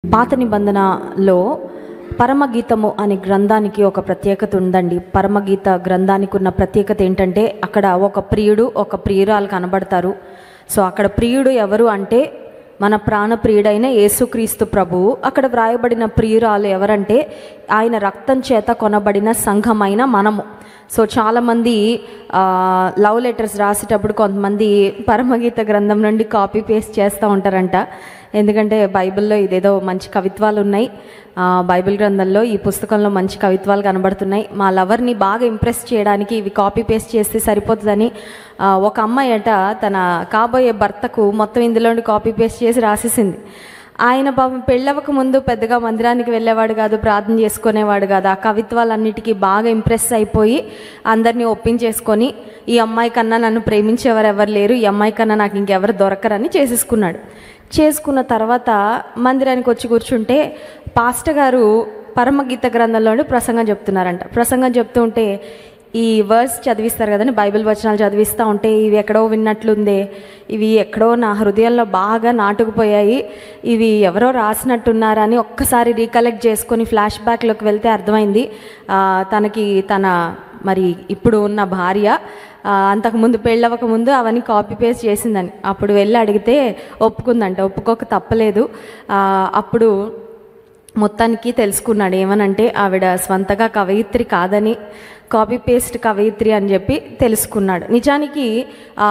పాత నిబంధనలో పరమగీతము అనే గ్రంథానికి ఒక ప్రత్యేకత ఉందండి పరమగీత గ్రంథానికి ఉన్న ప్రత్యేకత ఏంటంటే అక్కడ ఒక ప్రియుడు ఒక ప్రియురాలు కనబడతారు సో అక్కడ ప్రియుడు ఎవరు అంటే మన ప్రాణప్రియుడైన యేసుక్రీస్తు ప్రభువు అక్కడ వ్రాయబడిన ప్రియురాలు ఎవరంటే ఆయన రక్తం చేత కొనబడిన సంఘమైన మనము సో చాలామంది ఆ, లవ్ లెటర్స్ రాసేటప్పుడు కొంతమంది పరమగీత గ్రంథం నుండి కాపీ పేస్ట్ చేస్తూ ఉంటారంట ఎందుకంటే బైబిల్లో ఇదేదో మంచి కవిత్వాలు ఉన్నాయి ఆ, బైబిల్ గ్రంథంలో ఈ పుస్తకంలో మంచి కవిత్వాలు కనబడుతున్నాయి మా లవర్ని బాగా ఇంప్రెస్ చేయడానికి ఇవి కాపీ పేస్ట్ చేస్తే సరిపోతుందని ఆ, ఒక అమ్మాయి అట తన కాబోయే భర్తకు మొత్తం ఇందులోని కాపీ పేస్ట్ చేసి రాసేసింది ఆయన పాపం పెళ్ళవక ముందు పెద్దగా మందిరానికి వెళ్ళేవాడు కాదు ప్రార్థన చేసుకునేవాడు కాదు ఆ కవిత్వాలన్నిటికీ బాగా ఇంప్రెస్ అయిపోయి అందరినీ ఒప్పించేసుకొని ఈ అమ్మాయి కన్నా నన్ను ప్రేమించేవారు ఎవరు లేరు ఈ అమ్మాయి కన్నా నాకు ఇంకెవరు దొరకరని చేసేసుకున్నాడు చేసుకున్న తర్వాత మందిరానికి వచ్చి కూర్చుంటే పాస్టర్ గారు పరమగీత గ్రంథంలోని ప్రసంగం చెప్తున్నారంట ప్రసంగం చెప్తూ ఉంటే ఈ వర్స్ చదివిస్తారు కదండి బైబిల్ వచనాలు చదివిస్తూ ఉంటే ఇవి ఎక్కడో విన్నట్లుందే ఇవి ఎక్కడో నా హృదయంలో బాగా నాటుకుపోయాయి ఇవి ఎవరో రాసినట్టున్నారని ఒక్కసారి రీకలెక్ట్ చేసుకొని ఫ్లాష్ బ్యాక్లోకి వెళ్తే అర్థమైంది ఆ, తనకి తన మరి ఇప్పుడు ఉన్న భార్య ఆ, అంతకుముందు పెళ్ళవక ముందు అవన్నీ కాపీ పేస్ట్ చేసిందని అప్పుడు వెళ్ళి అడిగితే ఒప్పుకుందంట ఒప్పుకోక తప్పలేదు ఆ, అప్పుడు మొత్తానికి తెలుసుకున్నాడు ఏమనంటే ఆవిడ స్వంతగా కవయిత్రి కాదని కాపీ పేస్ట్ కవయిత్రి అని చెప్పి తెలుసుకున్నాడు నిజానికి ఆ,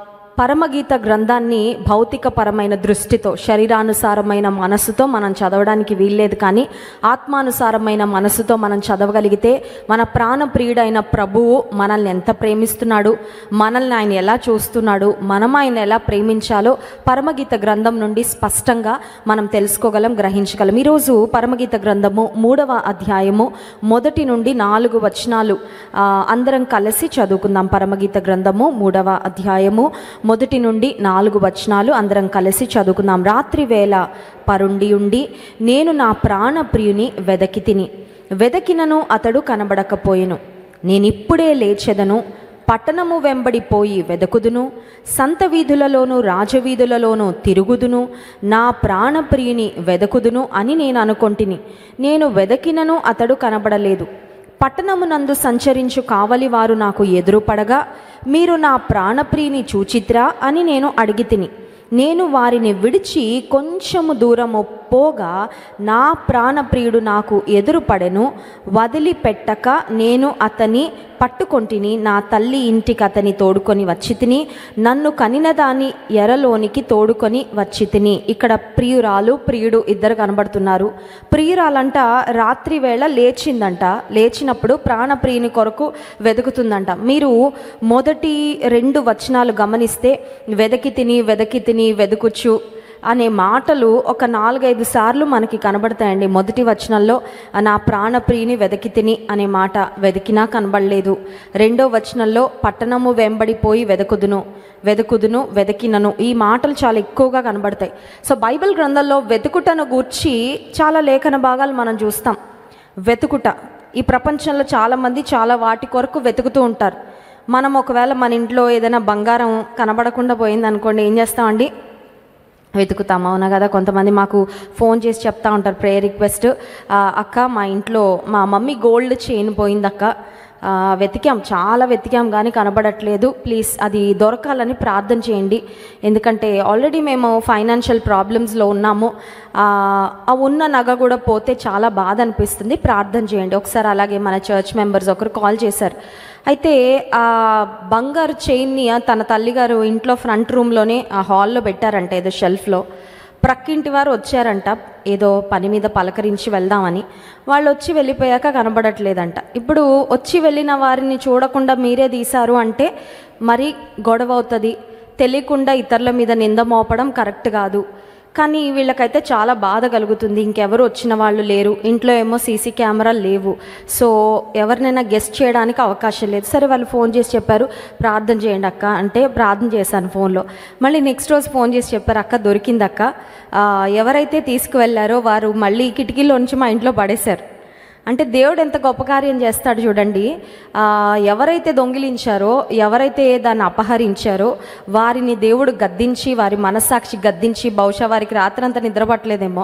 పరమగీత గ్రంథాన్ని భౌతికపరమైన దృష్టితో శరీరానుసారమైన మనస్సుతో మనం చదవడానికి వీల్లేదు కానీ ఆత్మానుసారమైన మనస్సుతో మనం చదవగలిగితే మన ప్రాణప్రియుడైన ప్రభువు మనల్ని ఎంత ప్రేమిస్తున్నాడు మనల్ని ఆయన ఎలా చూస్తున్నాడు మనం ఆయన ఎలా ప్రేమించాలో పరమగీత గ్రంథం నుండి స్పష్టంగా మనం తెలుసుకోగలం గ్రహించగలం ఈరోజు పరమగీత గ్రంథము మూడవ అధ్యాయము మొదటి నుండి నాలుగు వచనాలు ఆ, అందరం కలిసి చదువుకుందాం పరమగీత గ్రంథము మూడవ అధ్యాయము మొదటి నుండి నాలుగు వచనాలు అందరం కలిసి చదువుకుందాం రాత్రి వేళ పరుండి ఉండి నేను నా ప్రాణప్రియుని వెదకి తిని వెదకినను అతడు కనబడకపోయెను నేనిప్పుడే లేచెదను పట్టణము వెంబడిపోయి వెదకుదును సంత వీధులలోను రాజవీధులలోను తిరుగుదును నా ప్రాణప్రియుని వెదకుదును అని నేను అనుకొంటిని నేను వెదకినను అతడు కనబడలేదు పట్టణమునందు సంచరించు కావలి వారు నాకు ఎదురుపడగా మీరు నా ప్రాణప్రియుని చూచిత్రా అని నేను అడిగి తిని నేను వారిని విడిచి కొంచెము దూరము పోగా నా ప్రాణప్రియుడు నాకు ఎదురుపడెను వదిలిపెట్టక నేను అతని పట్టుకొంటిని నా తల్లి ఇంటికి అతని తోడుకొని వచ్చి తిని నన్ను కనిన దాని ఎరలోనికి తోడుకొని వచ్చి తిని ఇక్కడ ప్రియురాలు ప్రియుడు ఇద్దరు కనబడుతున్నారు ప్రియురాలంట రాత్రి వేళ లేచిందంట లేచినప్పుడు ప్రాణప్రియుని కొరకు వెతుకుతుందంట మీరు మొదటి రెండు వచనాలు గమనిస్తే వెదకి తిని వెదకి తిని వెదుకుచ్చు అనే మాటలు ఒక నాలుగైదు సార్లు మనకి కనబడతాయండి మొదటి వచనంలో నా ప్రాణప్రియుని వెదకి తిని అనే మాట వెతికినా కనబడలేదు రెండో వచనంలో పట్టణము వెంబడిపోయి వెదకుదును వెదకుదును వెదకినను ఈ మాటలు చాలా ఎక్కువగా కనబడతాయి సో బైబిల్ గ్రంథంలో వెతుకుటను గూర్చి చాలా లేఖన భాగాలు మనం చూస్తాం వెతుకుట ఈ ప్రపంచంలో చాలామంది చాలా వాటి కొరకు వెతుకుతూ ఉంటారు మనం ఒకవేళ మన ఇంట్లో ఏదైనా బంగారం కనబడకుండా పోయింది అనుకోండి ఏం చేస్తామండి వెతుకుతాం అవునా కదా కొంతమంది మాకు ఫోన్ చేసి చెప్తా ఉంటారు ప్రేయర్ రిక్వెస్ట్ అక్క మా ఇంట్లో మా మమ్మీ గోల్డ్ చైన్ పోయింది అక్క ఆ, వెతికాం చాలా వెతికాం కానీ కనబడట్లేదు ప్లీజ్ అది దొరకాలని ప్రార్థన చేయండి ఎందుకంటే ఆల్రెడీ మేము ఫైనాన్షియల్ ప్రాబ్లమ్స్లో ఉన్నాము ఆ ఆ ఉన్న నగ కూడా పోతే చాలా బాధ అనిపిస్తుంది ప్రార్థన చేయండి ఒకసారి అలాగే మన చర్చ్ మెంబర్స్ ఒకరు కాల్ చేశారు అయితే ఆ బంగారు చైన్ని తన తల్లిగారు ఇంట్లో ఫ్రంట్ రూమ్లోనే ఆ హాల్లో పెట్టారంట ఏదో షెల్ఫ్లో ప్రక్కింటి వారు వచ్చారంట ఏదో పని మీద పలకరించి వెళ్దామని వాళ్ళు వచ్చి వెళ్ళిపోయాక కనబడట్లేదంట ఇప్పుడు వచ్చి వెళ్ళిన వారిని చూడకుండా మీరే తీశారు అంటే మరి గొడవ అవుతుంది తెలియకుండా ఇతరుల మీద నింద మోపడం కరెక్ట్ కాదు కానీ వీళ్ళకైతే చాలా బాధ కలుగుతుంది ఇంకెవరు వచ్చిన వాళ్ళు లేరు ఇంట్లో ఏమో సీసీ కెమెరాలు లేవు సో ఎవరినైనా గెస్ట్ చేయడానికి అవకాశం లేదు సరే వాళ్ళు ఫోన్ చేసి చెప్పారు ప్రార్థన చేయండి అక్క అంటే ప్రార్థన చేశాను ఫోన్లో మళ్ళీ నెక్స్ట్ రోజు ఫోన్ చేసి చెప్పారు అక్క దొరికింది అక్క ఆ, ఎవరైతే తీసుకువెళ్ళారో వారు మళ్ళీ కిటికీలో నుంచి మా ఇంట్లో పడేశారు అంటే దేవుడు ఎంత గొప్ప కార్యం చేస్తాడు చూడండి ఆ, ఎవరైతే దొంగిలించారో ఎవరైతే దాన్ని అపహరించారో వారిని దేవుడు గద్దించి వారి మనస్సాక్షి గద్దించి బహుశా వారికి రాత్రంతా నిద్రపట్టలేదేమో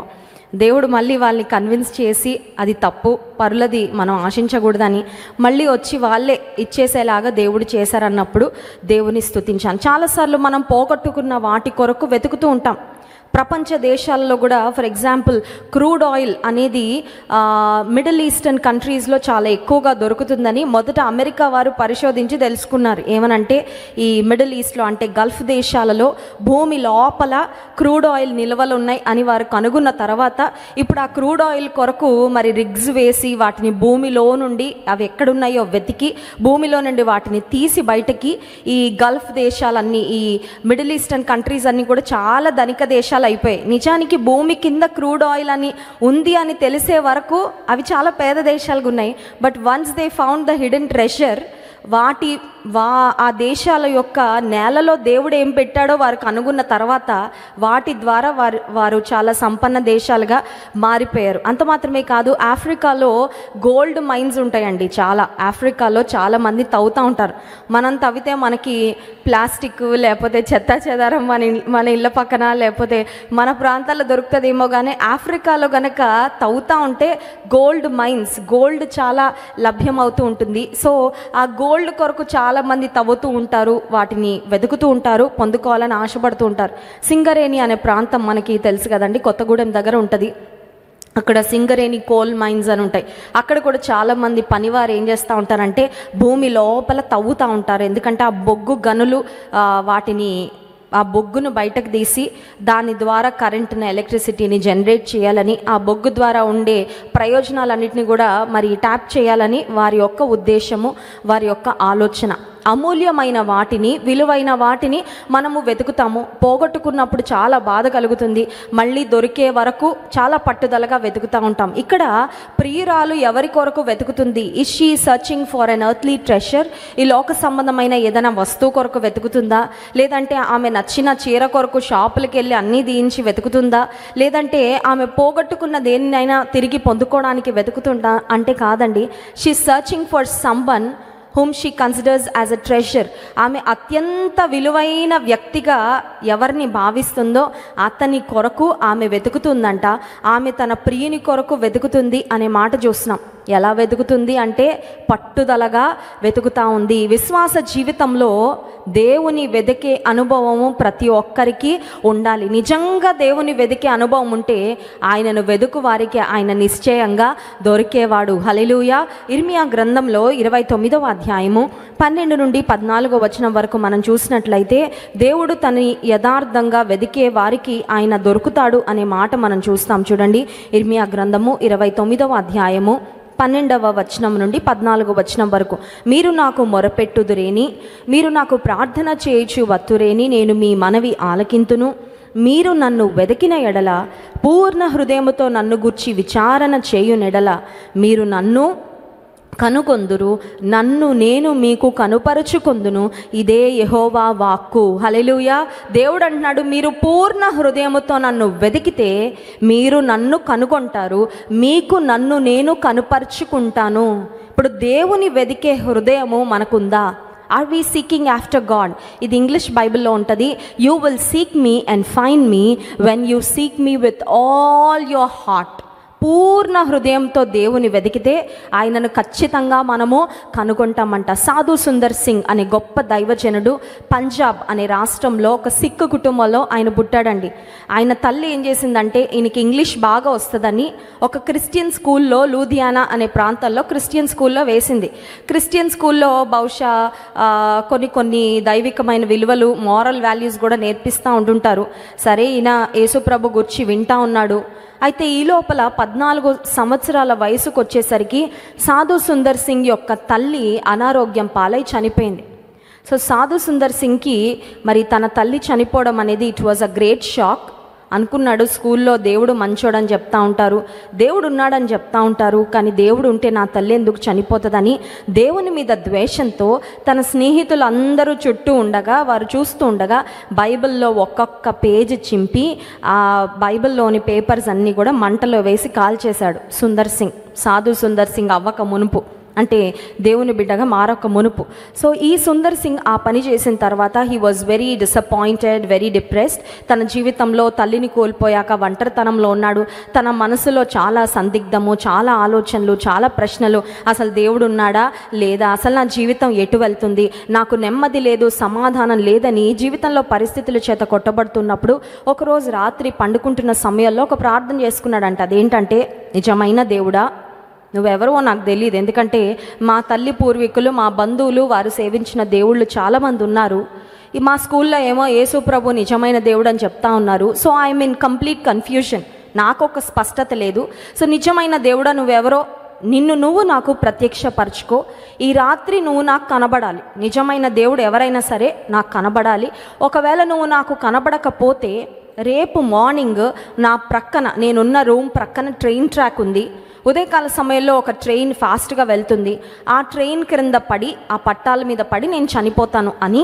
దేవుడు మళ్ళీ వాళ్ళని కన్విన్స్ చేసి అది తప్పు పరులది మనం ఆశించకూడదని మళ్ళీ వచ్చి వాళ్ళే ఇచ్చేసేలాగా దేవుడు చేశారన్నప్పుడు దేవుని స్తుతించాను చాలాసార్లు మనం పోగొట్టుకున్న వాటి కొరకు వెతుకుతూ ఉంటాం ప్రపంచ దేశాల్లో కూడా ఫర్ ఎగ్జాంపుల్ క్రూడ్ ఆయిల్ అనేది ఆ, మిడిల్ ఈస్టర్న్ కంట్రీస్లో చాలా ఎక్కువగా దొరుకుతుందని మొదట అమెరికా వారు పరిశోధించి తెలుసుకున్నారు ఏమనంటే ఈ మిడిల్ ఈస్ట్లో అంటే గల్ఫ్ దేశాలలో భూమి లోపల క్రూడ్ ఆయిల్ నిల్వలు ఉన్నాయి అని వారు కనుగొన్న తర్వాత ఇప్పుడు ఆ క్రూడ్ ఆయిల్ కొరకు మరి రిగ్స్ వేసి వాటిని భూమిలో నుండి అవి ఎక్కడున్నాయో వెతికి భూమిలో నుండి వాటిని తీసి బయటకి ఈ గల్ఫ్ దేశాలన్నీ ఈ మిడిల్ ఈస్టర్న్ కంట్రీస్ అన్నీ కూడా చాలా ధనిక దేశాలు అయిపోయాయి నిజానికి భూమి కింద క్రూడ్ ఆయిల్ అని ఉంది అని తెలిసే వరకు అవి చాలా పేద దేశాలుగా ఉన్నాయి but once they found the hidden treasure వాటి వా ఆ దేశాల యొక్క నేలలో దేవుడు ఏం పెట్టాడో వారికి అనుకున్న తర్వాత వాటి ద్వారా వారు వారు చాలా సంపన్న దేశాలుగా మారిపోయారు అంత మాత్రమే కాదు ఆఫ్రికాలో గోల్డ్ మైన్స్ ఉంటాయండి చాలా ఆఫ్రికాలో చాలా మంది తవ్వుతూ ఉంటారు మనం తవ్వితే మనకి ప్లాస్టిక్ లేకపోతే చెత్త చెదారం మన ఇల్- మన ఇళ్ళ పక్కన లేకపోతే మన ప్రాంతాల్లో దొరుకుతుందేమో కానీ ఆఫ్రికాలో గనక తవ్వుతూ ఉంటే గోల్డ్ మైన్స్ గోల్డ్ చాలా లభ్యమవుతూ ఉంటుంది సో ఆ గోల్డ్ కొరకు చాలా మంది తవ్వుతూ ఉంటారు వాటిని వెతుకుతూ ఉంటారు పొందుకోవాలని ఆశపడుతూ ఉంటారు సింగరేణి అనే ప్రాంతం మనకి తెలుసు కదండి కొత్తగూడెం దగ్గర ఉంటుంది అక్కడ సింగరేణి కోల్ మైన్స్ అని ఉంటాయి అక్కడ కూడా చాలా మంది పనివారు ఏం చేస్తూ ఉంటారంటే భూమి లోపల తవ్వుతూ ఉంటారు ఎందుకంటే ఆ బొగ్గు గనులు ఆ, వాటిని ఆ బొగ్గును బయటకు తీసి దాని ద్వారా కరెంట్ని ఎలక్ట్రిసిటీని జనరేట్ చేయాలని ఆ బొగ్గు ద్వారా ఉండే ప్రయోజనాలన్నింటినీ కూడా మరి ట్యాప్ చేయాలని వారి యొక్క ఉద్దేశము వారి యొక్క ఆలోచన అమూల్యమైన వాటిని విలువైన వాటిని మనము వెతుకుతాము పోగొట్టుకున్నప్పుడు చాలా బాధ కలుగుతుంది మళ్ళీ దొరికే వరకు చాలా పట్టుదలగా వెతుకుతూ ఉంటాం ఇక్కడ ప్రియురాలు ఎవరి కొరకు వెతుకుతుంది is she searching for an earthly treasure ఈ లోక సంబంధమైన ఏదైనా వస్తువు కొరకు వెతుకుతుందా లేదంటే ఆమె నచ్చిన చీర కొరకు షాపులకు వెళ్ళి అన్నీ దీయించి వెతుకుతుందా లేదంటే ఆమె పోగొట్టుకున్న దేనినైనా తిరిగి పొందుకోవడానికి వెతుకుతుందా అంటే కాదండి she searching for someone whom she considers as a treasure ఆమె అత్యంత విలువైన వ్యక్తిగా ఎవరిని భావిస్తుందో అతని కొరకు ఆమె వెతుకుతుందంట ఆమె తన ప్రియుని కొరకు వెతుకుతుంది అనే మాట చూస్తున్నాం ఎలా వెతుకుతుంది అంటే పట్టుదలగా వెతుకుతా ఉంది విశ్వాస జీవితంలో దేవుని వెతికే అనుభవము ప్రతి ఒక్కరికి ఉండాలి నిజంగా దేవుని వెతికే అనుభవం ఉంటే ఆయనను వెతుకు వారికి ఆయన నిశ్చయంగా దొరికేవాడు హలెలూయ ఇర్మియా గ్రంథంలో ఇరవై తొమ్మిదవ అధ్యాయము పన్నెండు నుండి పద్నాలుగో వచనం వరకు మనం చూసినట్లయితే దేవుడు తన యథార్థంగా వెదికే వారికి ఆయన దొరుకుతాడు అనే మాట మనం చూస్తాం చూడండి ఇర్మియా గ్రంథము ఇరవై తొమ్మిదవ అధ్యాయము పన్నెండవ వచనం నుండి పద్నాలుగు వచనం వరకు మీరు నాకు మొరపెట్టుదురేని మీరు నాకు ప్రార్థన చేయుచు వత్తురేని నేను మీ మనవి ఆలకింతును మీరు నన్ను వెదకిన ఎడల పూర్ణ హృదయముతో నన్ను గుర్చి విచారణ చేయునెడల మీరు నన్ను కనుగొందురు నన్ను నేను మీకు కనుపరుచుకొందును ఇదే యెహోవా వాక్కు హలెలుయా దేవుడు అంటున్నాడు మీరు పూర్ణ హృదయముతో నన్ను వెతికితే మీరు నన్ను కనుగొంటారు మీకు నన్ను నేను కనుపరుచుకుంటాను ఇప్పుడు దేవుని వెదికే హృదయము మనకుందా are we seeking after God ఇది ఇంగ్లీష్ బైబిల్లో ఉంటుంది you will seek me and find me when you seek me with all your heart పూర్ణ హృదయంతో దేవుని వెతికితే ఆయనను ఖచ్చితంగా మనము కనుగొంటామంట సాధు సుందర్ సింగ్ అనే గొప్ప దైవజనుడు పంజాబ్ అనే రాష్ట్రంలో ఒక సిక్ కుటుంబంలో ఆయన పుట్టాడండి ఆయన తల్లి ఏం చేసిందంటే ఈయనకి ఇంగ్లీష్ బాగా వస్తుందని ఒక క్రిస్టియన్ స్కూల్లో లూధియానా అనే ప్రాంతాల్లో క్రిస్టియన్ స్కూల్లో వేసింది క్రిస్టియన్ స్కూల్లో బహుశా ఆ, కొన్ని కొన్ని దైవికమైన విలువలు మారల్ వాల్యూస్ కూడా నేర్పిస్తూ ఉంటుంటారు సరే ఈయన యేసుప్రభు గురించి వింటా ఉన్నాడు అయితే ఈ లోపల పద్నాలుగు సంవత్సరాల వయసుకు వచ్చేసరికి సాధు సుందర్ సింగ్ యొక్క తల్లి అనారోగ్యం పాలై చనిపోయింది సో సాధు సుందర్ సింగ్కి మరి తన తల్లి చనిపోవడం అనేది it was a great shock అనుకున్నాడు స్కూల్లో దేవుడు మంచోడని చెప్తా ఉంటారు దేవుడు ఉన్నాడని చెప్తా ఉంటారు కానీ దేవుడు ఉంటే నా తల్లి ఎందుకు చనిపోతుందని దేవుని మీద ద్వేషంతో తన స్నేహితులు అందరూ చుట్టూ ఉండగా వారు చూస్తూ ఉండగా బైబిల్లో ఒక్కొక్క పేజీ చింపి ఆ బైబిల్లోని పేపర్స్ అన్నీ కూడా మంటలో వేసి కాల్ చేశాడు సుందర్ సింగ్ సాధు సుందర్ సింగ్ అవ్వక మునుపు అంటే దేవుని బిడ్డగా మారొక మునుపు సో ఈ సుందర్ సింగ్ ఆ పని చేసిన తర్వాత he was very disappointed very depressed తన జీవితంలో తల్లిని కోల్పోయాక ఒంటరితనంలో ఉన్నాడు తన మనసులో చాలా సందిగ్ధము చాలా ఆలోచనలు చాలా ప్రశ్నలు అసలు దేవుడు ఉన్నాడా లేదా అసలు నా జీవితం ఎటు వెళ్తుంది నాకు నెమ్మది లేదు సమాధానం లేదని జీవితంలో పరిస్థితుల చేత కొట్టబడుతున్నప్పుడు ఒకరోజు రాత్రి పండుకుంటున్న సమయంలో ఒక ప్రార్థన చేసుకున్నాడంట అదేంటంటే నిజమైన దేవుడా నువ్వెవరో నాకు తెలియదు ఎందుకంటే మా తల్లి పూర్వీకులు మా బంధువులు వారు సేవించిన దేవుళ్ళు చాలామంది ఉన్నారు ఈ మా స్కూల్లో ఏమో యేసు ప్రభు నిజమైన దేవుడు అని చెప్తా ఉన్నారు so I'm in complete confusion నాకు ఒక స్పష్టత లేదు సో నిజమైన దేవుడా నువ్వెవరో నిన్ను నువ్వు నాకు ప్రత్యక్షపరచుకో ఈ రాత్రి నువ్వు నాకు కనబడాలి నిజమైన దేవుడు ఎవరైనా సరే నాకు కనబడాలి ఒకవేళ నువ్వు నాకు కనబడకపోతే రేపు మార్నింగ్ నా ప్రక్కన నేనున్న రూమ్ ప్రక్కన ట్రైన్ ట్రాక్ ఉంది ఉదయకాల సమయంలో ఒక ట్రైన్ ఫాస్ట్గా వెళ్తుంది ఆ ట్రైన్ క్రింద పడి ఆ పట్టాల మీద పడి నేను చనిపోతాను అని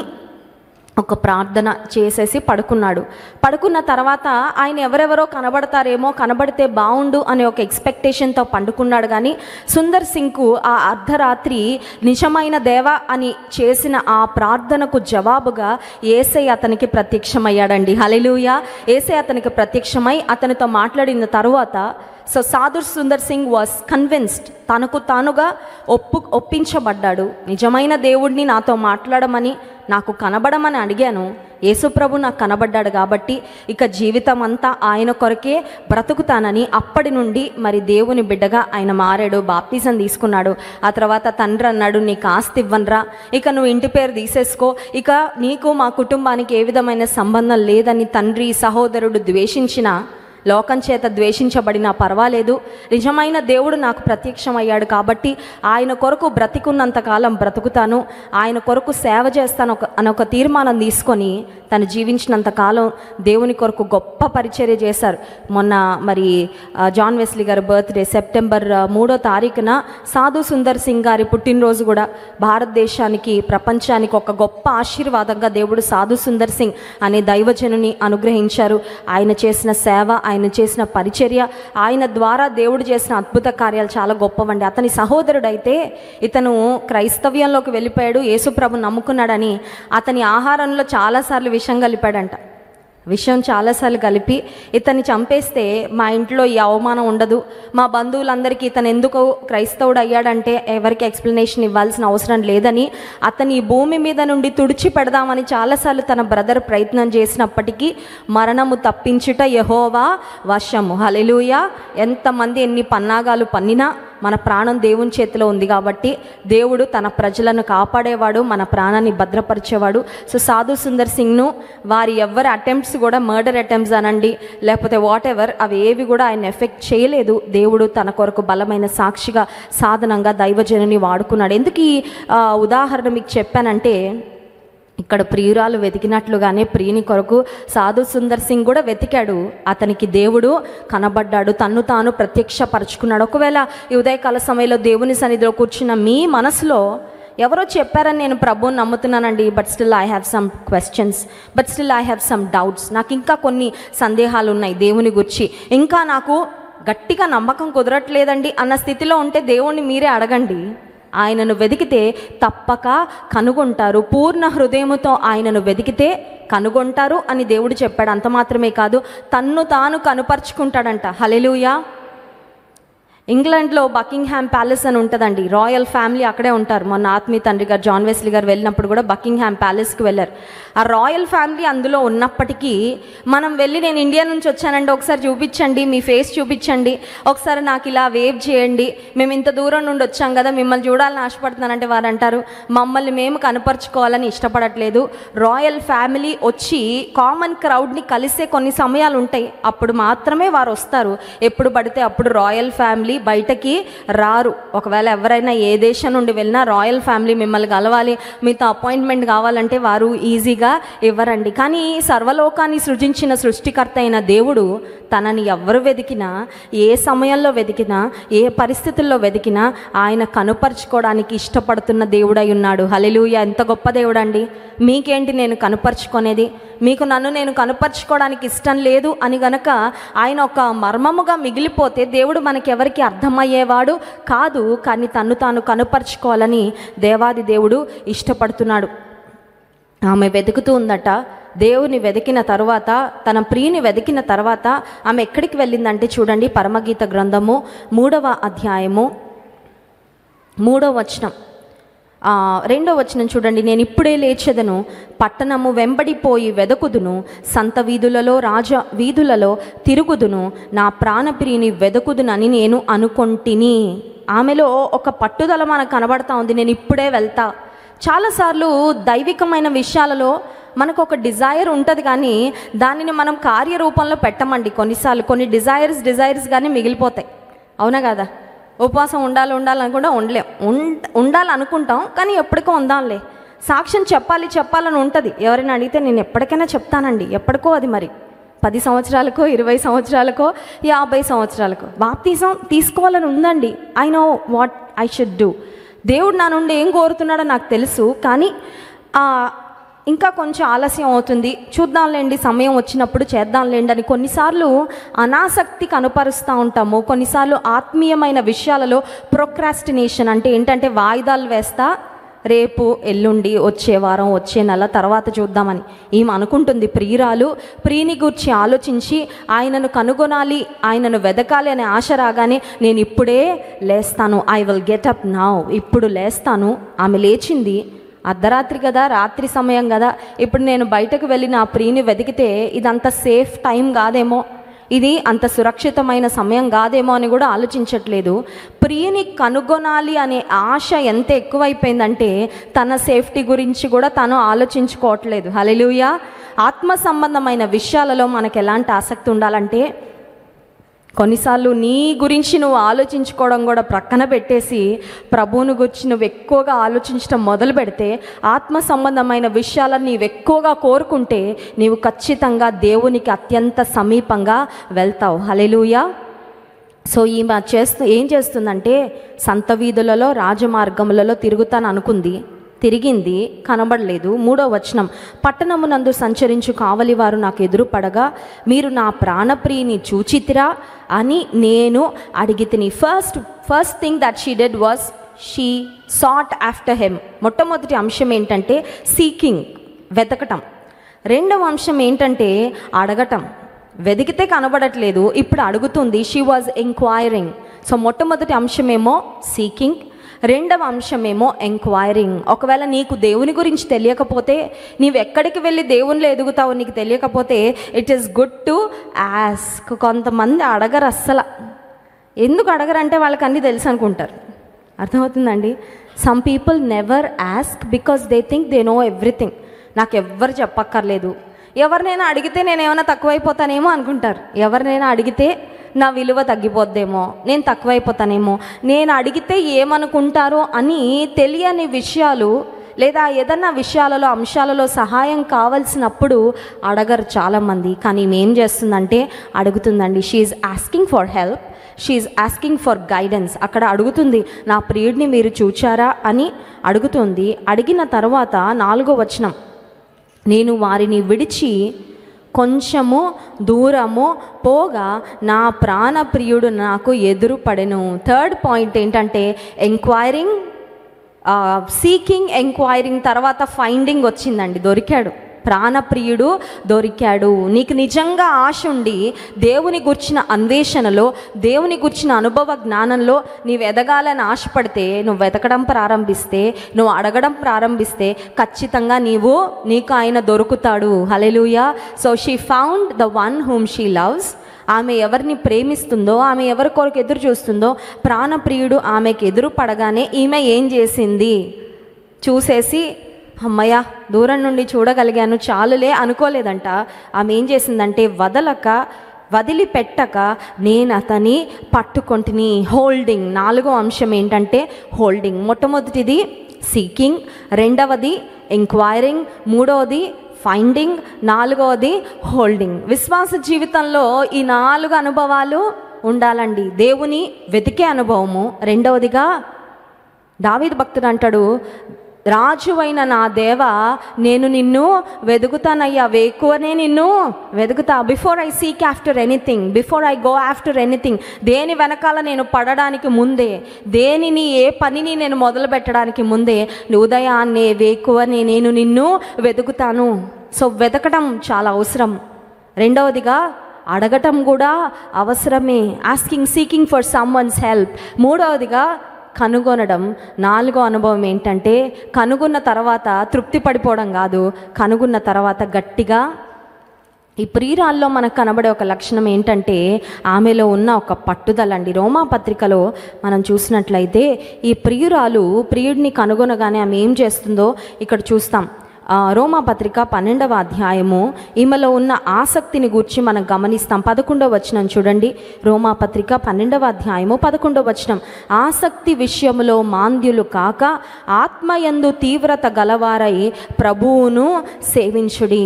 ఒక ప్రార్థన చేసేసి పడుకున్నాడు పడుకున్న తర్వాత ఆయన ఎవరెవరో కనబడతారేమో కనబడితే బాగుండు అనే ఒక ఎక్స్పెక్టేషన్తో పండుకున్నాడు కానీ సుందర్ సింగ్కు ఆ అర్ధరాత్రి నిజమైన దేవ అని చేసిన ఆ ప్రార్థనకు జవాబుగా ఏసై అతనికి ప్రత్యక్షమయ్యాడండి హలెలూయ ఏసై అతనికి ప్రత్యక్షమై అతనితో మాట్లాడిన తరువాత so Sadhu Sundar Singh was convinced తనకు తానుగా ఒప్పు ఒప్పించబడ్డాడు నిజమైన దేవుడిని నాతో మాట్లాడమని నాకు కనబడమని అడిగాను యేసుప్రభు నాకు కనబడ్డాడు కాబట్టి ఇక జీవితం అంతా ఆయన కొరకే బ్రతుకుతానని అప్పటి నుండి మరి దేవుని బిడ్డగా ఆయన మారాడు బాప్తిజం తీసుకున్నాడు ఆ తర్వాత తండ్రి అన్నాడు నీకు ఆస్తి ఇవ్వనరా ఇక నువ్వు ఇంటి పేరు తీసేసుకో ఇక నీకు మా కుటుంబానికి ఏ విధమైన సంబంధం లేదని తండ్రి సహోదరుడు ద్వేషించిన లోకం చేత ద్వేషించబడినా పర్వాలేదు నిజమైన దేవుడు నాకు ప్రత్యక్షమయ్యాడు కాబట్టి ఆయన కొరకు బ్రతికున్నంత కాలం బ్రతుకుతాను ఆయన కొరకు సేవ చేస్తాను ఒక అని ఒక తీర్మానం తీసుకొని తను జీవించినంత కాలం దేవుని కొరకు గొప్ప పరిచర్య చేశారు మొన్న మరి ఆ, జాన్ వెస్లీ గారి బర్త్డే సెప్టెంబర్ ఆ, మూడో తారీఖున సాధు సుందర్ సింగ్ గారి పుట్టినరోజు కూడా భారతదేశానికి ప్రపంచానికి ఒక గొప్ప ఆశీర్వాదంగా దేవుడు సాధు సుందర్ సింగ్ అనే దైవజనుని అనుగ్రహించారు ఆయన చేసిన సేవ ఆయన చేసిన పరిచర్య ఆయన ద్వారా దేవుడు చేసిన అద్భుత కార్యాలు చాలా గొప్పవండి అతని సహోదరుడైతే ఇతను క్రైస్తవ్యంలోకి వెళ్ళిపోయాడు యేసుప్రభు నమ్ముకున్నాడని అతని ఆహారంలో చాలాసార్లు విషం కలిపాడంట విషయం చాలాసార్లు కలిపి ఇతన్ని చంపేస్తే మా ఇంట్లో ఈ అవమానం ఉండదు మా బంధువులందరికీ ఇతను ఎందుకు క్రైస్తవుడు అయ్యాడంటే ఎవరికి ఎక్స్ప్లెనేషన్ ఇవ్వాల్సిన అవసరం లేదని అతని ఈ భూమి మీద నుండి తుడిచి పెడదామని చాలాసార్లు తన బ్రదర్ ప్రయత్నం చేసినప్పటికీ మరణము తప్పించుట యహోవా వశము హలెలూయ ఎంతమంది ఎన్ని పన్నాగాలు పన్నినా మన ప్రాణం దేవుని చేతిలో ఉంది కాబట్టి దేవుడు తన ప్రజలను కాపాడేవాడు మన ప్రాణాన్ని భద్రపరిచేవాడు సో సాధు సుందర్ సింగ్ను వారి ఎవరి అటెంప్ట్స్ కూడా మర్డర్ అటెంప్ట్స్ అనండి లేకపోతే వాట్ ఎవర్ అవి ఏవి కూడా ఆయన ఎఫెక్ట్ చేయలేదు దేవుడు తన కొరకు బలమైన సాక్షిగా సాధనంగా దైవజనుని వాడుకున్నాడు ఎందుకు ఈ ఆ, ఉదాహరణ మీకు చెప్పానంటే ఇక్కడ ప్రియురాలు వెతికినట్లుగానే ప్రియుని కొరకు సాధు సుందర్ సింగ్ కూడా వెతికాడు అతనికి దేవుడు కనబడ్డాడు తన్ను తాను ప్రత్యక్షపరుచుకున్నాడు ఒకవేళ ఈ ఉదయకాల సమయంలో దేవుని సన్నిధిలో కూర్చున్న మీ మనసులో ఎవరో చెప్పారని నేను ప్రభువుని నమ్ముతున్నానండి but still I have some questions but still I have some doubts నాకు ఇంకా కొన్ని సందేహాలు ఉన్నాయి దేవుని గురించి ఇంకా నాకు గట్టిగా నమ్మకం కుదరట్లేదండి అన్న స్థితిలో ఉంటే దేవుణ్ణి మీరే అడగండి ఆయనను వెతికితే తప్పక కనుగొంటారు పూర్ణ హృదయముతో ఆయనను వెతికితే కనుగొంటారు అని దేవుడు చెప్పాడు అంత మాత్రమే కాదు తన్ను తాను కనుపరుచుకుంటాడంట హలెలుయా ఇంగ్లాండ్లో బకింగ్హామ్ ప్యాలెస్ అని ఉంటుందండి రాయల్ ఫ్యామిలీ అక్కడే ఉంటారు మొన్న ఆత్మీయ తండ్రి గారు జాన్ వెస్లీ గారు వెళ్ళినప్పుడు కూడా బకింగ్హామ్ ప్యాలెస్కి వెళ్ళారు ఆ రాయల్ ఫ్యామిలీ అందులో ఉన్నప్పటికీ మనం వెళ్ళి నేను ఇండియా నుంచి వచ్చానండి ఒకసారి చూపించండి మీ ఫేస్ చూపించండి ఒకసారి నాకు ఇలా వేవ్ చేయండి మేము ఇంత దూరం నుండి వచ్చాం కదా మిమ్మల్ని చూడాలని ఆశపడుతున్నానంటే వారు అంటారు మమ్మల్ని మేము కనపరుచుకోవాలని ఇష్టపడట్లేదు రాయల్ ఫ్యామిలీ వచ్చి కామన్ క్రౌడ్ని కలిసే కొన్ని సమయాలు ఉంటాయి అప్పుడు మాత్రమే వారు వస్తారు ఎప్పుడు పడితే అప్పుడు రాయల్ ఫ్యామిలీ బయటకి రారు ఒకవేళ ఎవరైనా ఏ దేశం నుండి వెళ్ళినా రాయల్ ఫ్యామిలీ మిమ్మల్ని కలవాలి మీతో అపాయింట్మెంట్ కావాలంటే వారు ఈజీగా ఈజీగా ఇవ్వరండి కానీ సర్వలోకాన్ని సృజించిన సృష్టికర్త అయిన దేవుడు తనని ఎవరు వెతికినా ఏ సమయంలో వెతికినా ఏ పరిస్థితుల్లో వెతికినా ఆయన కనుపరుచుకోవడానికి ఇష్టపడుతున్న దేవుడై ఉన్నాడు హలెలూయ ఎంత గొప్ప దేవుడండి మీకేంటి నేను కనుపరుచుకునేది మీకు నన్ను నేను కనుపరుచుకోవడానికి ఇష్టం లేదు అని గనక ఆయన ఒక మర్మముగా మిగిలిపోతే దేవుడు మనకెవరికి అర్థమయ్యేవాడు కాదు కానీ తన్ను తాను కనుపరుచుకోవాలని దేవాది దేవుడు ఇష్టపడుతున్నాడు ఆమె వెతుకుతూ ఉందట దేవుని వెతికిన తర్వాత తన ప్రియుని వెతికిన తర్వాత ఆమె ఎక్కడికి వెళ్ళిందంటే చూడండి పరమగీత గ్రంథము మూడవ అధ్యాయము మూడవ వచనం ఆ, రెండో వచనం చూడండి నేను ఇప్పుడే లేచెదను పట్టణము వెంబడిపోయి వెదకుదును సంత వీధులలో రాజ వీధులలో తిరుగుదును నా ప్రాణప్రియుని వెదకుదునని నేను అనుకొంటిని ఆమెలో ఒక పట్టుదల మనకు కనబడతా ఉంది నేను ఇప్పుడే వెళ్తా చాలాసార్లు దైవికమైన విషయాలలో మనకు ఒక డిజైర్ ఉంటుంది కానీ దానిని మనం కార్యరూపంలో పెట్టమండి కొన్నిసార్లు కొన్ని డిజైర్స్ డిజైర్స్ కానీ మిగిలిపోతాయి అవునా కదా ఉపవాసం ఉండాలి ఉండాలనుకుంటా ఉండలేం ఉండ ఉండాలనుకుంటాం కానీ ఎప్పటికో ఉందాంలే సాక్ష్యం చెప్పాలి చెప్పాలని ఉంటుంది ఎవరైనా అడిగితే నేను ఎప్పటికైనా చెప్తానండి ఎప్పటికో అది మరి పది సంవత్సరాలకో ఇరవై సంవత్సరాలకో యాభై సంవత్సరాలకో బాప్తీసం తీసుకోవాలని ఉందండి I know what I should do దేవుడు నా నుండి ఏం కోరుతున్నాడో నాకు తెలుసు కానీ ఆ, ఇంకా కొంచెం ఆలస్యం అవుతుంది చూద్దాంలేండి సమయం వచ్చినప్పుడు చేద్దాంలేండి అని కొన్నిసార్లు అనాసక్తి కనుపరుస్తూ ఉంటాము కొన్నిసార్లు ఆత్మీయమైన విషయాలలో ప్రొక్రాస్టినేషన్ అంటే ఏంటంటే వాయిదాలు వేస్తా రేపు ఎల్లుండి వచ్చే వారం వచ్చే నెల తర్వాత చూద్దామని ఈమె అనుకుంటుంది ప్రియురాలు ప్రియుని గురించి ఆలోచించి ఆయనను కనుగొనాలి ఆయనను వెదకాలి అనే ఆశ రాగానే నేను ఇప్పుడే లేస్తాను I will get up now ఇప్పుడు లేస్తాను ఆమె లేచింది అర్ధరాత్రి కదా రాత్రి సమయం కదా ఇప్పుడు నేను బయటకు వెళ్ళి నా ప్రియుని వెతికితే ఇదంత సేఫ్ టైం కాదేమో ఇది అంత సురక్షితమైన సమయం కాదేమో అని కూడా ఆలోచించట్లేదు ప్రియుని కనుగొనాలి అనే ఆశ ఎంత ఎక్కువైపోయిందంటే తన సేఫ్టీ గురించి కూడా తను ఆలోచించుకోవట్లేదు హలెలుయా ఆత్మ సంబంధమైన విషయాలలో మనకు ఎలాంటి ఆసక్తి ఉండాలంటే కొన్నిసార్లు నీ గురించి నువ్వు ఆలోచించుకోవడం కూడా ప్రక్కన పెట్టేసి ప్రభువుని గురించి నువ్వు ఎక్కువగా ఆలోచించడం మొదలు పెడితే ఆత్మ సంబంధమైన విషయాలను నీవు ఎక్కువగా కోరుకుంటే నీవు ఖచ్చితంగా దేవునికి అత్యంత సమీపంగా వెళ్తావు హలెలుయా సో ఈమె చేస్తూ ఏం చేస్తుందంటే సంత వీధులలో రాజమార్గములలో తిరుగుతాను అనుకుంది తిరిగింది కనబడలేదు మూడో వచనం పట్టణమునందు సంచరించు కావలి వారు నాకు ఎదురుపడగా మీరు నా ప్రాణప్రియుని చూచితిరా అని నేను అడిగితిని first first thing that she did was she sought after him మొట్టమొదటి అంశం ఏంటంటే సీకింగ్ వెతకటం రెండవ అంశం ఏంటంటే అడగటం వెతికితే కనబడట్లేదు ఇప్పుడు అడుగుతుంది షీ వాజ్ ఎంక్వైరింగ్ సో మొట్టమొదటి అంశమేమో సీకింగ్ రెండవ అంశమేమో ఎంక్వైరింగ్ ఒకవేళ నీకు దేవుని గురించి తెలియకపోతే నీవు ఎక్కడికి వెళ్ళి దేవునిలో ఎదుగుతావో నీకు తెలియకపోతే it is good to ask కొంతమంది అడగరు అస్సలు ఎందుకు అడగరంటే వాళ్ళకి అన్నీ తెలుసు అనుకుంటారు అర్థమవుతుందండి some people never ask because they think they know everything నాకు ఎవ్వరు చెప్పక్కర్లేదు ఎవరినైనా అడిగితే నేను ఏమైనా తక్కువైపోతానేమో అనుకుంటారు ఎవరినైనా అడిగితే నా విలువ తగ్గిపోద్దేమో నేను తక్కువైపోతానేమో నేను అడిగితే ఏమనుకుంటారో అని తెలియని విషయాలు లేదా ఏదన్నా విషయాలలో అంశాలలో సహాయం కావలసినప్పుడు అడగరు చాలామంది కానీ ఈమె ఏం చేస్తుందంటే అడుగుతుందండి she's asking for help she's asking for guidance అక్కడ అడుగుతుంది నా ప్రియుడిని మీరు చూచారా అని అడుగుతుంది అడిగిన తర్వాత నాలుగో వచనం నేను వారిని విడిచి కొంచెము దూరము పోగా నా ప్రాణప్రియుడు నాకు ఎదురుపడెను థర్డ్ పాయింట్ ఏంటంటే ఎంక్వైరింగ్ సీకింగ్ ఎంక్వైరింగ్ తర్వాత ఫైండింగ్ వచ్చిందండి దొరికాడు ప్రాణప్రియుడు దొరికాడు నీకు నిజంగా ఆశ ఉండి దేవుని గుర్చిన అన్వేషణలో దేవుని గుర్చిన అనుభవ జ్ఞానంలో నీవు ఎదగాలని ఆశపడితే నువ్వు వెతకడం ప్రారంభిస్తే నువ్వు అడగడం ప్రారంభిస్తే ఖచ్చితంగా నీవు నీకు ఆయన దొరుకుతాడు hallelujah so she found the one whom she loves ఆమె ఎవరిని ప్రేమిస్తుందో ఆమె ఎవరి కొరకు ఎదురు చూస్తుందో ప్రాణప్రియుడు ఆమెకి ఎదురు పడగానే ఈమె ఏం చేసింది చూసేసి అమ్మయ్య దూరం నుండి చూడగలిగాను చాలులే అనుకోలేదంట ఆమె ఏం చేసిందంటే వదలక వదిలిపెట్టక నేను అతని పట్టుకొంటిని హోల్డింగ్ నాలుగో అంశం ఏంటంటే హోల్డింగ్ మొట్టమొదటిది సీకింగ్ రెండవది ఎంక్వైరింగ్ మూడవది ఫైండింగ్ నాలుగవది హోల్డింగ్ విశ్వాస జీవితంలో ఈ నాలుగు అనుభవాలు ఉండాలండి దేవుని వెతికే అనుభవము రెండవదిగా దావీదు భక్తుడు అంటాడు రాజువైన నా దేవ నేను నిన్ను వెతుకుతానయ్యా వేకువనే నిన్ను వెతుకుతా before I seek after anything before I go after anything దేని వెనకాల నేను పడడానికి ముందే దేనిని ఏ పనిని నేను మొదలు పెట్టడానికి ముందే ఉదయాన్నే వేకువనే నేను నిన్ను వెతుకుతాను సో వెతకడం చాలా అవసరం రెండవదిగా అడగటం కూడా అవసరమే asking seeking for someone's help మూడవదిగా కనుగొనడం నాలుగో అనుభవం ఏంటంటే కనుగొన్న తర్వాత తృప్తి పడిపోవడం కాదు కనుగొన్న తర్వాత గట్టిగా ఈ ప్రియురాల్లో మనకు కనబడే ఒక లక్షణం ఏంటంటే ఆమెలో ఉన్న ఒక పట్టుదల అండి రోమా పత్రికలో మనం చూసినట్లయితే ఈ ప్రియురాలు ప్రియుడిని కనుగొనగానే ఆమె ఏం చేస్తుందో ఇక్కడ చూస్తాం ఆ, రోమా పత్రిక పన్నెండవ అధ్యాయము ఈమెలో ఉన్న ఆసక్తిని గూర్చి మనం గమనిస్తాం పదకొండవ వచనం చూడండి రోమా పత్రిక పన్నెండవ అధ్యాయము పదకొండవ వచనం ఆసక్తి విషయములో మాంద్యులు కాక ఆత్మయందు తీవ్రత గలవారై ప్రభువును సేవించుడి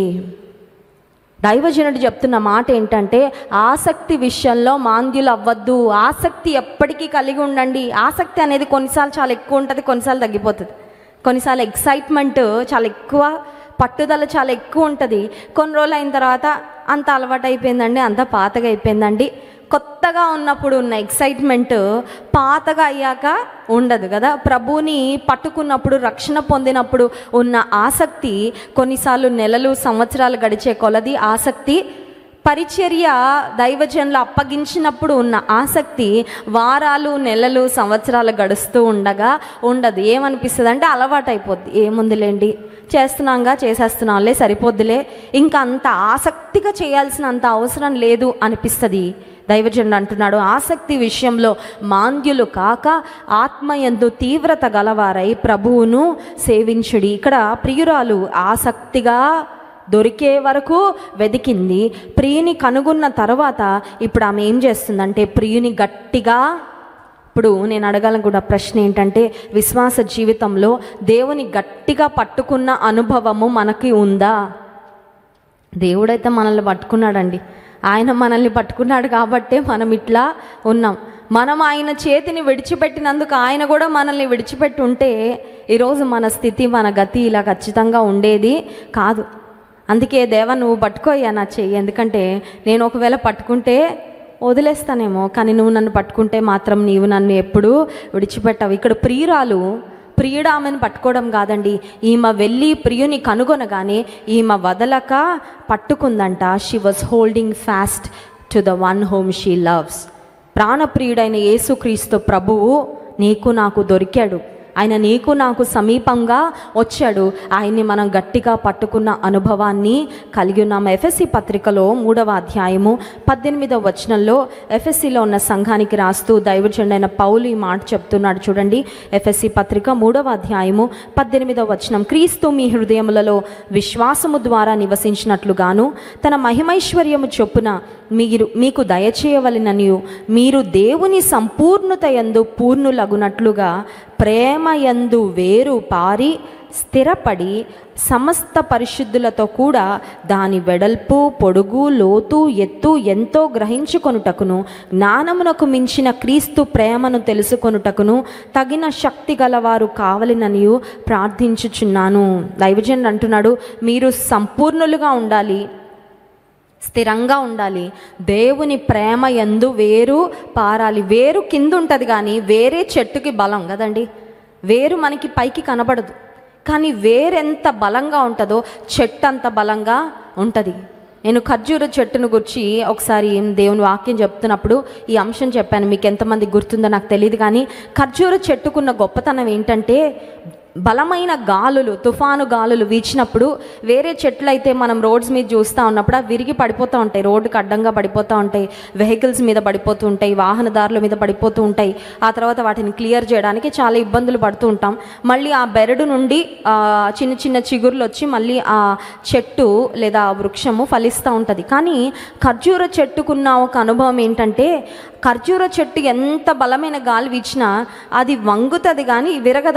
దైవజనుడు చెప్తున్న మాట ఏంటంటే ఆసక్తి విషయంలో మాంద్యులు అవ్వద్దు ఆసక్తి ఎప్పటికీ కలిగి ఉండండి ఆసక్తి అనేది కొన్నిసార్లు చాలా ఎక్కువ ఉంటుంది కొన్నిసార్లు తగ్గిపోతుంది కొన్నిసార్లు ఎక్సైట్మెంట్ చాలా ఎక్కువ పట్టుదల చాలా ఎక్కువ ఉంటుంది కొన్ని రోజులు అయిన తర్వాత అంత అలవాటు అయిపోయిందండి అంత పాతగా అయిపోయిందండి కొత్తగా ఉన్నప్పుడు ఉన్న ఎక్సైట్మెంట్ పాతగా అయ్యాక ఉండదు కదా ప్రభువుని పట్టుకున్నప్పుడు రక్షణ పొందినప్పుడు ఉన్న ఆసక్తి కొన్నిసార్లు నెలలు సంవత్సరాలు గడిచే కొలది ఆసక్తి పరిచర్య దైవజనులు అప్పగించినప్పుడు ఉన్న ఆసక్తి వారాలు నెలలు సంవత్సరాలు గడుస్తూ ఉండగా ఉండదు ఏమనిపిస్తుంది అంటే అలవాటు అయిపోద్ది ఏముందిలేండి చేస్తున్నాంగా చేసేస్తున్నాంలే సరిపోద్దిలే ఇంకా అంత ఆసక్తిగా చేయాల్సిన అంత అవసరం లేదు అనిపిస్తుంది దైవజనుడు అంటున్నాడు ఆసక్తి విషయంలో మాంద్యులు కాక ఆత్మయందు తీవ్రత గలవారై ప్రభువును సేవించుడి ఇక్కడ ప్రియురాలు ఆసక్తిగా దొరికే వరకు వెతికింది ప్రియుని కనుగొన్న తర్వాత ఇప్పుడు ఆమె ఏం చేస్తుందంటే ప్రియుని గట్టిగా ఇప్పుడు నేను అడగాలనుకున్న ప్రశ్న ఏంటంటే విశ్వాస జీవితంలో దేవుని గట్టిగా పట్టుకున్న అనుభవము మనకి ఉందా దేవుడైతే మనల్ని పట్టుకున్నాడండి ఆయన మనల్ని పట్టుకున్నాడు కాబట్టే మనం ఇట్లా ఉన్నాం మనం ఆయన చేతిని విడిచిపెట్టినందుకు ఆయన కూడా మనల్ని విడిచిపెట్టి ఉంటే ఈరోజు మన స్థితి మన గతి ఇలా ఖచ్చితంగా ఉండేది కాదు అందుకే దేవ నువ్వు పట్టుకోయ్యా నా చెయ్యి ఎందుకంటే నేను ఒకవేళ పట్టుకుంటే వదిలేస్తానేమో కానీ నువ్వు నన్ను పట్టుకుంటే మాత్రం నీవు నన్ను ఎప్పుడూ విడిచిపెట్టావు ఇక్కడ ప్రియురాలు ప్రియుడు ఆమెను పట్టుకోవడం కాదండి ఈమె వెళ్ళి ప్రియుని కనుగొనగానే ఈమె వదలక పట్టుకుందంట she was holding fast to the one whom she loves ప్రాణప్రియుడైన యేసుక్రీస్తు ప్రభువు నీకు నాకు దొరికాడు ఆయన నీకు నాకు సమీపంగా వచ్చాడు ఆయన్ని మనం గట్టిగా పట్టుకున్న అనుభవాన్ని కలిగి ఉన్నాం ఎఫ్ఎస్సి పత్రికలో మూడవ అధ్యాయము పద్దెనిమిదవ వచనంలో ఎఫ్ఎస్సిలో ఉన్న సంఘానికి రాస్తూ దైవజండైన పౌలు ఈ మాట చెప్తున్నాడు చూడండి ఎఫ్ఎస్సి పత్రిక మూడవ అధ్యాయము పద్దెనిమిదవ వచనం క్రీస్తు మీ హృదయములలో విశ్వాసము ద్వారా నివసించినట్లుగాను తన మహిమైశ్వర్యము చొప్పున మీరు మీకు దయచేయవలననియు మీరు దేవుని సంపూర్ణత యందు పూర్ణులగునట్లుగా ప్రేమయందు వేరు పారి స్థిరపడి సమస్త పరిశుద్ధులతో కూడా దాని వెడల్పు పొడుగు లోతు ఎత్తు ఎంతో గ్రహించుకొనుటకును జ్ఞానమునకు మించిన క్రీస్తు ప్రేమను తెలుసుకొనుటకును తగిన శక్తి గలవారు కావలననియు ప్రార్థించుచున్నాను దైవజన్ అంటున్నాడు మీరు సంపూర్ణులుగా ఉండాలి స్థిరంగా ఉండాలి దేవుని ప్రేమ ఎందు వేరు పారాలి వేరు కింద ఉంటుంది కానీ వేరే చెట్టుకి బలం కదండి వేరు మనకి పైకి కనబడదు కానీ వేరెంత బలంగా ఉంటుందో చెట్టు అంత బలంగా ఉంటుంది నేను ఖర్జూర చెట్టును గురించి ఒకసారి దేవుని వాక్యం చెప్తున్నప్పుడు ఈ అంశం చెప్పాను మీకు ఎంతమంది గుర్తుందో నాకు తెలియదు కానీ ఖర్జూర చెట్టుకున్న గొప్పతనం ఏంటంటే బలమైన గాలులు తుఫాను గాలులు వీచినప్పుడు వేరే చెట్లు అయితే మనం రోడ్స్ మీద చూస్తూ ఉన్నప్పుడు అవి విరిగి పడిపోతూ ఉంటాయి రోడ్డుకి అడ్డంగా పడిపోతూ ఉంటాయి వెహికల్స్ మీద పడిపోతూ ఉంటాయి వాహనదారుల మీద పడిపోతూ ఉంటాయి ఆ తర్వాత వాటిని క్లియర్ చేయడానికి చాలా ఇబ్బందులు పడుతూ ఉంటాం మళ్ళీ ఆ బెరడు నుండి ఆ, చిన్న చిన్న చిగుర్లు వచ్చి మళ్ళీ ఆ చెట్టు లేదా ఆ వృక్షము ఫలిస్తూ ఉంటుంది కానీ ఖర్జూర చెట్టుకున్న ఒక అనుభవం ఏంటంటే ఖర్జూర చెట్టు ఎంత బలమైన గాలి వీచినా అది వంగుతుంది కానీ విరగదంట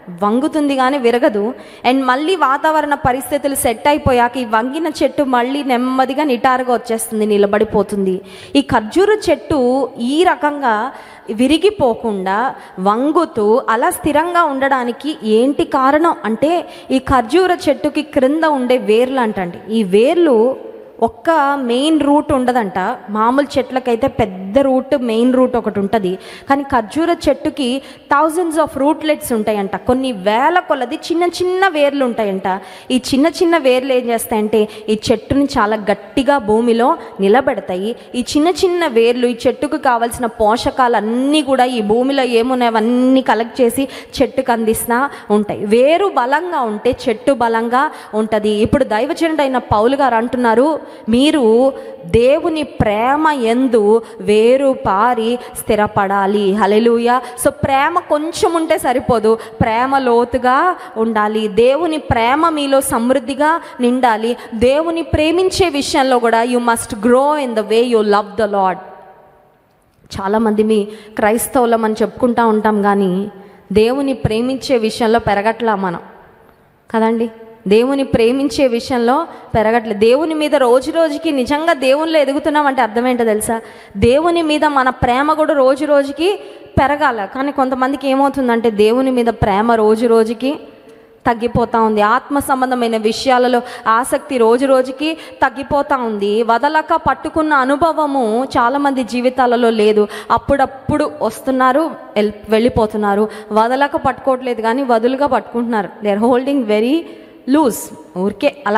వంగుతుంది కానీ విరగదు అండ్ మళ్ళీ వాతావరణ పరిస్థితులు సెట్ అయిపోయాక ఈ వంగిన చెట్టు మళ్ళీ నెమ్మదిగా నిటారుగా వచ్చేస్తుంది నిలబడిపోతుంది ఈ ఖర్జూర చెట్టు ఈ రకంగా విరిగిపోకుండా వంగుతూ అలా స్థిరంగా ఉండడానికి ఏంటి కారణం అంటే ఈ ఖర్జూర చెట్టుకి క్రింద ఉండే వేర్లు అంటండి ఈ వేర్లు ఒక్క మెయిన్ రూట్ ఉండదంట మామూలు చెట్లకైతే పెద్ద రూట్ మెయిన్ రూట్ ఒకటి ఉంటుంది కానీ ఖర్జూర చెట్టుకి థౌజండ్స్ ఆఫ్ రూట్లెట్స్ ఉంటాయంట కొన్ని వేల కొలది చిన్న చిన్న వేర్లు ఉంటాయంట ఈ చిన్న చిన్న వేర్లు ఏం చేస్తాయంటే ఈ చెట్టుని చాలా గట్టిగా భూమిలో నిలబెడతాయి ఈ చిన్న చిన్న వేర్లు ఈ చెట్టుకు కావాల్సిన పోషకాలన్నీ కూడా ఈ భూమిలో ఏమున్నాయి అవన్నీ కలెక్ట్ చేసి చెట్టుకు అందిస్తూ ఉంటాయి వేరు బలంగా ఉంటే చెట్టు బలంగా ఉంటుంది ఇప్పుడు దైవజనుడు అయిన పౌలు గారు అంటున్నారు మీరు దేవుని ప్రేమ ఎందు వేరు పారి స్థిరపడాలి హలెలుయ సో ప్రేమ కొంచెం ఉంటే సరిపోదు ప్రేమ లోతుగా ఉండాలి దేవుని ప్రేమ మీలో సమృద్ధిగా నిండాలి దేవుని ప్రేమించే విషయంలో కూడా you must grow in the way you love the Lord చాలామంది మీ క్రైస్తవులం అని చెప్పుకుంటా ఉంటాం కానీ దేవుని ప్రేమించే విషయంలో పెరగట్లా మనం కదండి దేవుని ప్రేమించే విషయంలో పెరగట్లేదు దేవుని మీద రోజు రోజుకి నిజంగా దేవునిలో ఎదుగుతున్నామంటే అర్థం ఏంటో తెలుసా దేవుని మీద మన ప్రేమ కూడా రోజు రోజుకి పెరగాల కానీ కొంతమందికి ఏమవుతుందంటే దేవుని మీద ప్రేమ రోజు రోజుకి తగ్గిపోతూ ఉంది ఆత్మ సంబంధమైన విషయాలలో ఆసక్తి రోజు రోజుకి తగ్గిపోతూ ఉంది వదలక పట్టుకున్న అనుభవము చాలామంది జీవితాలలో లేదు అప్పుడప్పుడు వస్తున్నారు వెల్ వెళ్ళిపోతున్నారు వదలక పట్టుకోవట్లేదు కానీ వదులుగా పట్టుకుంటున్నారు they are holding very loose ఊరికే అలా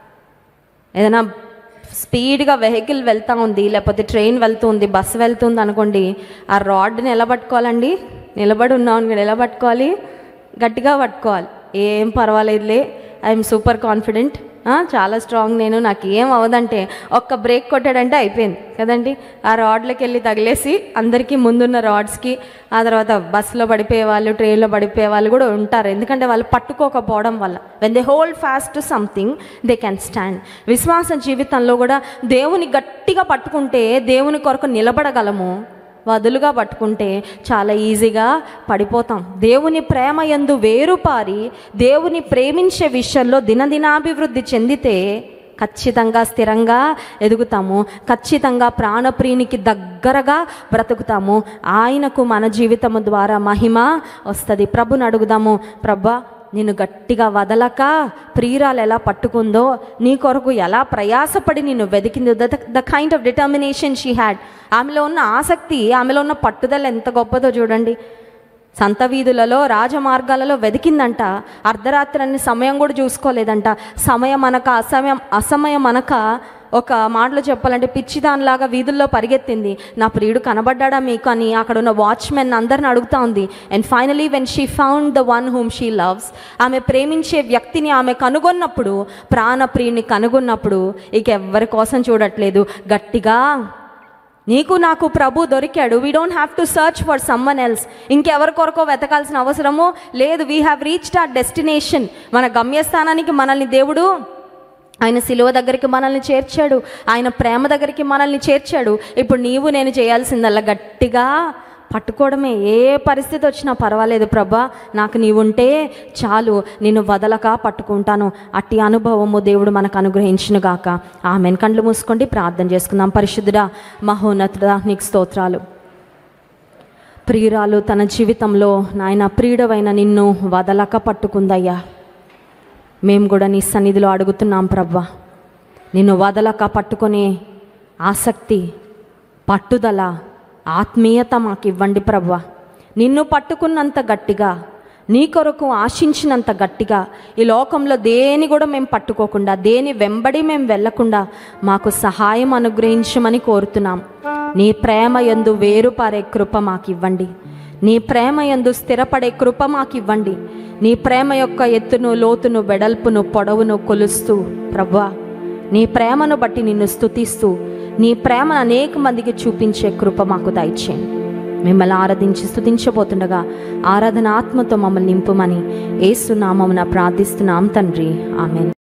ఏదైనా స్పీడ్గా వెహికల్ వెళ్తూ ఉంది లేకపోతే ట్రైన్ వెళ్తుంది బస్సు వెళ్తుంది అనుకోండి ఆ రాడ్ని ఎలా పట్టుకోవాలండి నిలబడి ఉన్నాం ఎలా పట్టుకోవాలి గట్టిగా పట్టుకోవాలి ఏం పర్వాలేదులే ఐఎమ్ సూపర్ కాన్ఫిడెంట్ చాలా స్ట్రాంగ్ నేను నాకు ఏం అవ్వదంటే ఒక్క బ్రేక్ కొట్టాడంటే అయిపోయింది కదండి ఆ రాడ్లకి వెళ్ళి తగిలేసి అందరికీ ముందున్న రాడ్స్కి ఆ తర్వాత బస్సులో పడిపోయే వాళ్ళు ట్రైన్లో పడిపోయే వాళ్ళు కూడా ఉంటారు ఎందుకంటే వాళ్ళు పట్టుకోకపోవడం వల్ల when they hold fast to something they can stand విశ్వాస జీవితంలో కూడా దేవుని గట్టిగా పట్టుకుంటే దేవుని కొరకు నిలబడగలము వదులుగా పట్టుకుంటే చాలా ఈజీగా పడిపోతాం దేవుని ప్రేమ ఎందు వేరుపారి దేవుని ప్రేమించే విషయంలో దినదినాభివృద్ధి చెందితే ఖచ్చితంగా స్థిరంగా ఎదుగుతాము ఖచ్చితంగా ప్రాణప్రియునికి దగ్గరగా బ్రతుకుతాము ఆయనకు మన జీవితము ద్వారా మహిమ వస్తుంది ప్రభుని అడుగుదాము ప్రభా నిన్ను గట్టిగా వదలక ప్రియురాలు ఎలా పట్టుకుందో నీ కొరకు ఎలా ప్రయాసపడి నిన్ను వెతికిందో the the kind of determination she had ఆమెలో ఉన్న ఆసక్తి ఆమెలో ఉన్న పట్టుదల ఎంత గొప్పదో చూడండి సంత వీధులలో రాజమార్గాలలో వెతికిందంట అర్ధరాత్రి అన్ని సమయం కూడా చూసుకోలేదంట సమయం అనక అసమయం అసమయం అనక ఒక మాటలో చెప్పాలంటే పిచ్చిదానిలాగా వీధుల్లో పరిగెత్తింది నా ప్రియుడు కనబడ్డా మీకు అని అక్కడ ఉన్న వాచ్మెన్ అందరిని అడుగుతా ఉంది and finally when she found the one whom she loves ఆమె ప్రేమించే వ్యక్తిని ఆమె కనుగొన్నప్పుడు ప్రాణప్రియుని కనుగొన్నప్పుడు ఇక ఎవరి కోసం చూడట్లేదు గట్టిగా నీకు నాకు ప్రభు దొరికాడు we don't have to search for someone else ఇంకెవరి కొరకో వెతకాల్సిన అవసరము లేదు we have reached our destination మన గమ్యస్థానానికి మనల్ని దేవుడు ఆయన సిలువ దగ్గరికి మనల్ని చేర్చాడు ఆయన ప్రేమ దగ్గరికి మనల్ని చేర్చాడు ఇప్పుడు నీవు నేను చేయాల్సిందల్లా గట్టిగా పట్టుకోవడమే ఏ పరిస్థితి వచ్చినా పర్వాలేదు ప్రభా నాకు నీవుంటే చాలు నిన్ను వదలక పట్టుకుంటాను అట్టి అనుభవము దేవుడు మనకు అనుగ్రహించునుగాక ఆమెను కండ్లు మూసుకోండి ప్రార్థన చేసుకుందాం పరిశుద్ధుడా మహోన్నతుడా నీకు స్తోత్రాలు ప్రియురాలు తన జీవితంలో నాయన ప్రియుడవైన నిన్ను వదలక పట్టుకుందయ్యా మేము కూడా నీ సన్నిధిలో అడుగుతున్నాం ప్రవ్వా నిన్ను వదలక పట్టుకునే ఆసక్తి పట్టుదల ఆత్మీయత మాకు ఇవ్వండి ప్రవ్వా నిన్ను పట్టుకున్నంత గట్టిగా నీ కొరకు ఆశించినంత గట్టిగా ఈ లోకంలో దేని కూడా మేము పట్టుకోకుండా దేని వెంబడి మేము వెళ్లకుండా మాకు సహాయం అనుగ్రహించమని కోరుతున్నాం నీ ప్రేమ ఎందు వేరుపారే కృప మాకు ఇవ్వండి నీ ప్రేమ ఎందు స్థిరపడే కృప మాకు ఇవ్వండి నీ ప్రేమ యొక్క ఎత్తును లోతును వెడల్పును పొడవును కొలుస్తూ ప్రవ్వా నీ ప్రేమను బట్టి నిన్ను స్తుతిస్తూ నీ ప్రేమను అనేక మందికి చూపించే కృప మాకు దయచేయండి మిమ్మల్ని ఆరాధించి స్తుతించబోతుండగా ఆరాధన ఆత్మతో మమ్మల్ని నింపుమని ఏసునామమున ప్రార్థిస్తున్నాం తండ్రి ఆమెన్